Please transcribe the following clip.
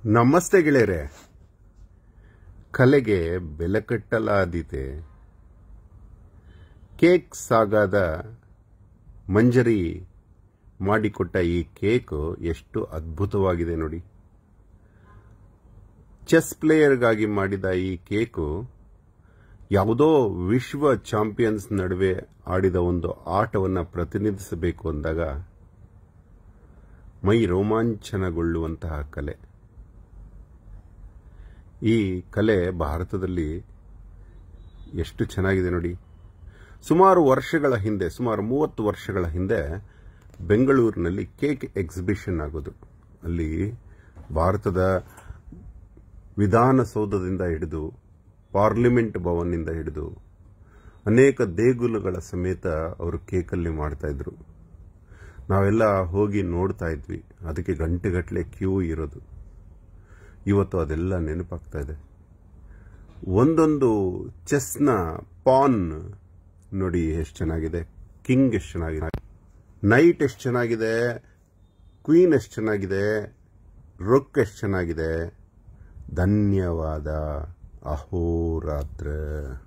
ನಮಸ್ತೆ ಗೆಳೆಯರೆ ಕಲೆಗೆ ಬೆಲೆ ಕಟ್ಟಲಾದೀತೆ ಕೇಕ್ ಸಾಗಾದ ಮಂಜರಿ ಮಾಡಿಕೊಟ್ಟ ಈ ಕೇಕ್ ಎಷ್ಟು ಅದ್ಭುತವಾಗಿದೆ ನೋಡಿ ಚೆಸ್ ಪ್ಲೇಯರ್ಗಾಗಿ ಮಾಡಿದ ಈ ಕೇಕು ಯಾವುದೋ ವಿಶ್ವ ಚಾಂಪಿಯನ್ಸ್ ನಡುವೆ ಆಡಿದ ಒಂದು ಆಟವನ್ನು ಪ್ರತಿನಿಧಿಸಬೇಕು ಅಂದಾಗ ಮೈ ರೋಮಾಂಚನಗೊಳ್ಳುವಂತಹ ಕಲೆ ಈ ಕಲೆ ಭಾರತದಲ್ಲಿ ಎಷ್ಟು ಚೆನ್ನಾಗಿದೆ ನೋಡಿ ಸುಮಾರು ವರ್ಷಗಳ ಹಿಂದೆ ಸುಮಾರು ಮೂವತ್ತು ವರ್ಷಗಳ ಹಿಂದೆ ಬೆಂಗಳೂರಿನಲ್ಲಿ ಕೇಕ್ ಎಕ್ಸಿಬಿಷನ್ ಆಗೋದು ಅಲ್ಲಿ ಭಾರತದ ವಿಧಾನಸೌಧದಿಂದ ಹಿಡಿದು ಪಾರ್ಲಿಮೆಂಟ್ ಭವನ್ನಿಂದ ಹಿಡಿದು ಅನೇಕ ದೇಗುಲಗಳ ಸಮೇತ ಅವರು ಕೇಕಲ್ಲಿ ಮಾಡ್ತಾ ಇದ್ರು ನಾವೆಲ್ಲ ಹೋಗಿ ನೋಡ್ತಾ ಇದ್ವಿ ಅದಕ್ಕೆ ಗಂಟೆಗಟ್ಟಲೆ ಕ್ಯೂ ಇರೋದು ಇವತ್ತು ಅದೆಲ್ಲ ನೆನಪಾಗ್ತಾ ಇದೆ ಒಂದೊಂದು ಚೆಸ್ನ ಪಾನ್ ನೋಡಿ ಎಷ್ಟು ಚೆನ್ನಾಗಿದೆ ಕಿಂಗ್ ಎಷ್ಟು ಚೆನ್ನಾಗಿದೆ ನೈಟ್ ಎಷ್ಟು ಚೆನ್ನಾಗಿದೆ ಕ್ವೀನ್ ಎಷ್ಟು ಚೆನ್ನಾಗಿದೆ ರೊಕ್ ಎಷ್ಟು ಚೆನ್ನಾಗಿದೆ ಧನ್ಯವಾದ ಅಹೋರಾತ್ರ